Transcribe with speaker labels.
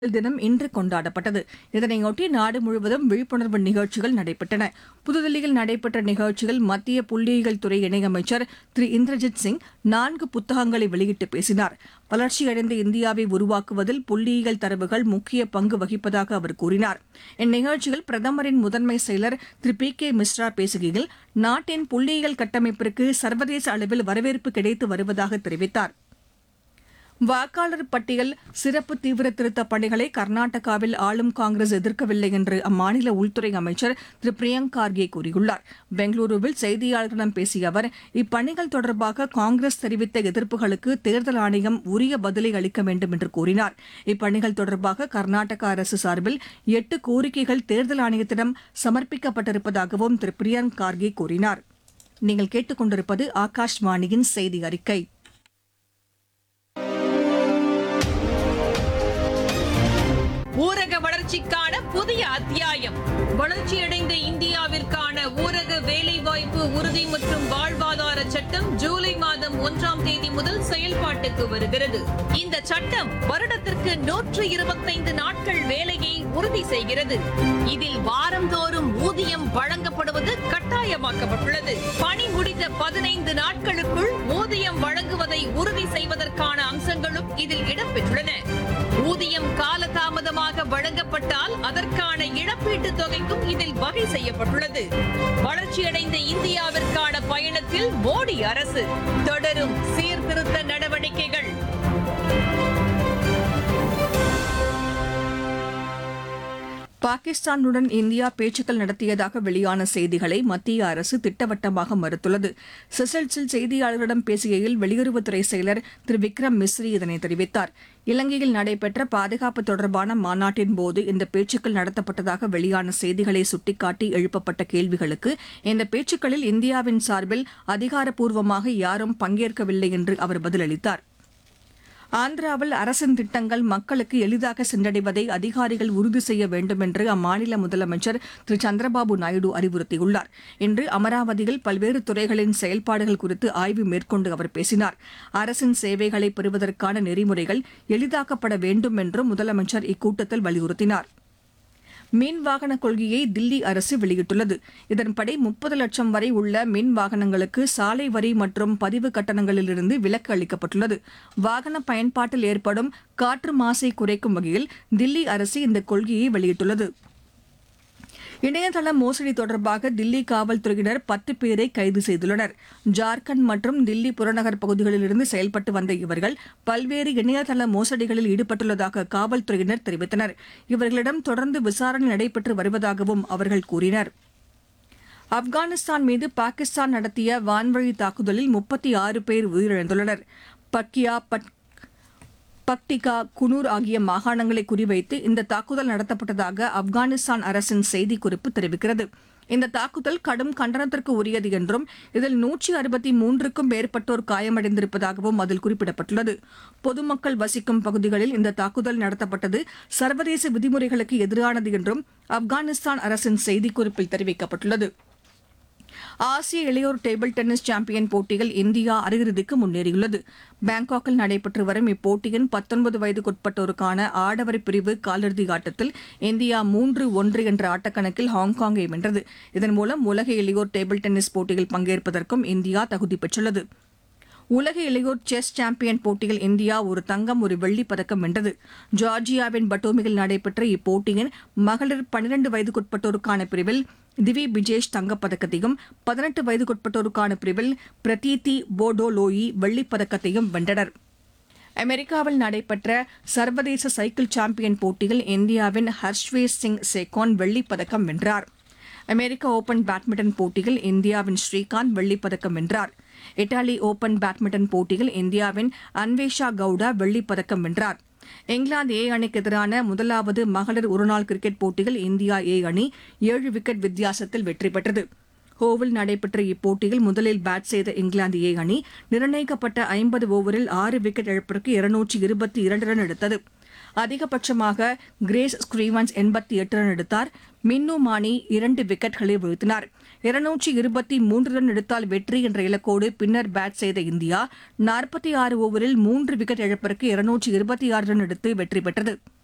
Speaker 1: தினம் இன்று கொண்டாடப்பட்டது இதனையொட்டி நாடு முழுவதும் விழிப்புணர்வு நிகழ்ச்சிகள் நடைபெற்றன புதுதில்லியில் நடைபெற்ற நிகழ்ச்சியில் மத்திய புள்ளியியல் துறை இணையமைச்சர் திரு இந்திரஜித் சிங் நான்கு புத்தகங்களை வெளியிட்டு பேசினார் வளர்ச்சியடைந்த இந்தியாவை உருவாக்குவதில் புள்ளியியல் தரவுகள் முக்கிய பங்கு வகிப்பதாக அவர் கூறினார் இந்நிகழ்ச்சியில் பிரதமரின் முதன்மை செயலர் திரு பி கே மிஸ்ரா பேசுகையில் நாட்டின் புள்ளியியல் கட்டமைப்பிற்கு சர்வதேச அளவில் வரவேற்பு கிடைத்து வருவதாக தெரிவித்தார் வாக்காளர் பட்டியல் சிறப்பு தீவிர திருத்தப் பணிகளை கர்நாடகாவில் ஆளும் காங்கிரஸ் எதிர்க்கவில்லை என்று அம்மாநில உள்துறை அமைச்சர் திரு பிரியங்க் கார்கே கூறியுள்ளார் பெங்களூருவில் செய்தியாளர்களிடம் பேசிய அவர் இப்பணிகள் தொடர்பாக காங்கிரஸ் தெரிவித்த எதிர்ப்புகளுக்கு தேர்தல் ஆணையம் உரிய பதிலை அளிக்க வேண்டும் என்று கூறினார் இப்பணிகள் தொடர்பாக கர்நாடக அரசு சார்பில் எட்டு கோரிக்கைகள் தேர்தல் ஆணையத்திடம் சமர்ப்பிக்கப்பட்டிருப்பதாகவும் திரு பிரியங்க் கார்கே கூறினார் நீங்கள் கேட்டுக்கொண்டிருப்பது ஆகாஷ்வாணியின் செய்தி அறிக்கை
Speaker 2: ஊரக வளர்ச்சிக்கான புதிய அத்தியாயம் வளர்ச்சியடைந்த இந்தியாவிற்கான ஊரக வேலைவாய்ப்பு உறுதி மற்றும் வாழ்வாதார சட்டம் ஜூலை மாதம் ஒன்றாம் தேதி முதல் செயல்பாட்டுக்கு வருகிறது இந்த சட்டம் வருடத்திற்கு நூற்று இருபத்தைந்து நாட்கள் வேலையை உறுதி செய்கிறது இதில் வாரந்தோறும் ஊதியம் வழங்கப்படுவது கட்டாயமாக்கப்பட்டுள்ளது பணி முடிந்த பதினைந்து நாட்களுக்குள் ஊதியம் வழங்குவதை உறுதி செய்வதற்கான அம்சங்களும் இதில் இடம்பெற்றுள்ளன ஊதியம் காலதாமதமாக வழங்கப்பட்டால் அதற்கான இழப்பீட்டுத் தொகைக்கும் இதில் வகை செய்யப்பட்டுள்ளது வளர்ச்சியடைந்த இந்தியாவிற்கான பயணத்தில் மோடி அரசு தொடரும் சீர்திருத்த நடவடிக்கைகள்
Speaker 1: பாகிஸ்தானுடன் இந்தியா பேச்சுக்கள் நடத்தியதாக வெளியான செய்திகளை மத்திய அரசு திட்டவட்டமாக மறுத்துள்ளது செசல்ஸில் செய்தியாளர்களிடம் பேசுகையில் வெளியுறவுத்துறை செயலர் திரு விக்ரம் மிஸ்ரி இதனை தெரிவித்தார் இலங்கையில் நடைபெற்ற பாதுகாப்பு தொடர்பான மாநாட்டின் போது இந்த பேச்சுக்கள் நடத்தப்பட்டதாக வெளியான செய்திகளை சுட்டிக்காட்டி எழுப்பப்பட்ட கேள்விகளுக்கு இந்த பேச்சுக்களில் இந்தியாவின் சார்பில் அதிகாரப்பூர்வமாக யாரும் பங்கேற்கவில்லை என்று அவர் பதிலளித்தார் ஆந்திராவில் அரசின் திட்டங்கள் மக்களுக்கு எளிதாக சென்றடைவதை அதிகாரிகள் உறுதி செய்ய வேண்டும் என்று அம்மாநில முதலமைச்சர் திரு சந்திரபாபு நாயுடு அறிவுறுத்தியுள்ளார் இன்று அமராவதியில் பல்வேறு துறைகளின் செயல்பாடுகள் குறித்து ஆய்வு மேற்கொண்டு அவர் பேசினார் அரசின் சேவைகளை பெறுவதற்கான நெறிமுறைகள் எளிதாக்கப்பட வேண்டும் என்றும் முதலமைச்சர் இக்கூட்டத்தில் வலியுறுத்தினார் மின் வாகன கொள்கையை தில்லி அரசு வெளியிட்டுள்ளது இதன்படி முப்பது லட்சம் வரை உள்ள மின் வாகனங்களுக்கு சாலை வரி மற்றும் பதிவு கட்டணங்களிலிருந்து விலக்கு அளிக்கப்பட்டுள்ளது வாகன பயன்பாட்டில் ஏற்படும் காற்று மாசை குறைக்கும் வகையில் தில்லி அரசு இந்த கொள்கையை வெளியிட்டுள்ளது இணையதள மோசடி தொடர்பாக தில்லி காவல்துறையினர் பத்து பேரை கைது செய்துள்ளனர் ஜார்க்கண்ட் மற்றும் தில்லி புறநகர் பகுதிகளிலிருந்து செயல்பட்டு வந்த இவர்கள் பல்வேறு இணையதள மோசடிகளில் ஈடுபட்டுள்ளதாக காவல்துறையினர் தெரிவித்தனர் இவர்களிடம் தொடர்ந்து விசாரணை நடைபெற்று வருவதாகவும் அவர்கள் கூறினர் ஆப்கானிஸ்தான் மீது பாகிஸ்தான் நடத்திய வான்வழி தாக்குதலில் முப்பத்தி ஆறு பேர் உயிரிழந்துள்ளனர் பக்கியா பட் பக்டிகா குனூர் ஆகிய மாகாணங்களை குறிவைத்து இந்த தாக்குதல் நடத்தப்பட்டதாக ஆப்கானிஸ்தான் அரசின் செய்திக்குறிப்பு தெரிவிக்கிறது இந்த தாக்குதல் கடும் கண்டனத்திற்கு உரியது என்றும் இதில் நூற்றி அறுபத்தி மூன்றுக்கும் மேற்பட்டோர் காயமடைந்திருப்பதாகவும் அதில் குறிப்பிடப்பட்டுள்ளது பொதுமக்கள் வசிக்கும் பகுதிகளில் இந்த தாக்குதல் நடத்தப்பட்டது சர்வதேச விதிமுறைகளுக்கு எதிரானது என்றும் ஆப்கானிஸ்தான் அரசின் செய்திக்குறிப்பில் தெரிவிக்கப்பட்டுள்ளது ஆசிய இளையோர் டேபிள் டென்னிஸ் சாம்பியன் போட்டியில் இந்தியா அரையிறுதிக்கு முன்னேறியுள்ளது பாங்காக்கில் நடைபெற்று வரும் இப்போட்டியின் பத்தொன்பது வயதுக்குட்பட்டோருக்கான ஆடவர் பிரிவு காலிறுதி ஆட்டத்தில் இந்தியா மூன்று ஒன்று என்ற ஆட்டக்கணக்கில் ஹாங்காங்கை வென்றது இதன் மூலம் உலக இளையோர் டேபிள் டென்னிஸ் போட்டியில் பங்கேற்பதற்கும் இந்தியா தகுதி பெற்றுள்ளது உலக இளையோர் செஸ் சாம்பியன் போட்டியில் இந்தியா ஒரு தங்கம் ஒரு வெள்ளிப் பதக்கம் வென்றது ஜார்ஜியாவின் பட்டோமியில் நடைபெற்ற இப்போட்டியின் மகளிர் பனிரண்டு வயதுக்குட்பட்டோருக்கான பிரிவில் திவி பிஜேஷ் தங்கப்பதக்கத்தையும் பதினெட்டு வயதுக்குட்பட்டோருக்கான பிரிவில் பிரதீதி போடோலோயி வெள்ளிப் பதக்கத்தையும் வென்றனர் அமெரிக்காவில் நடைபெற்ற சர்வதேச சைக்கிள் சாம்பியன் போட்டியில் இந்தியாவின் ஹர்ஷ்வேஷ் சிங் சேகோன் வெள்ளிப் பதக்கம் வென்றார் அமெரிக்க ஓபன் பேட்மிண்டன் போட்டியில் இந்தியாவின் ஸ்ரீகாந்த் வெள்ளிப் பதக்கம் வென்றார் இத்தாலி ஓபன் பேட்மிண்டன் போட்டியில் இந்தியாவின் அன்வேஷா கவுடா வெள்ளிப் பதக்கம் வென்றார் இங்கிலாந்து ஏ அணிக்கு எதிரான முதலாவது மகளிர் ஒருநாள் கிரிக்கெட் போட்டியில் இந்தியா ஏ அணி ஏழு விக்கெட் வித்தியாசத்தில் வெற்றி பெற்றது ஹோவில் நடைபெற்ற இப்போட்டியில் முதலில் பேட் செய்த இங்கிலாந்து ஏ அணி நிர்ணயிக்கப்பட்ட ஐம்பது ஓவரில் ஆறு விக்கெட் இழப்பிற்கு இருநூற்றி இருபத்தி இரண்டு ரன் எடுத்தது அதிகபட்சமாக கிரேஸ் ஸ்க்ரீவன்ஸ் எண்பத்தி எட்டு ரன் எடுத்தார் மின்னு மானி இரண்டு விக்கெட்களை வீழ்த்தினார் இருநூற்றி இருபத்தி மூன்று ரன் எடுத்தால் வெற்றி என்ற இலக்கோடு பின்னர் பேட் செய்த இந்தியா நாற்பத்தி ஆறு ஓவரில் மூன்று விக்கெட் இழப்பிற்கு இருநூற்றி இருபத்தி ஆறு ரன் எடுத்து வெற்றி பெற்றது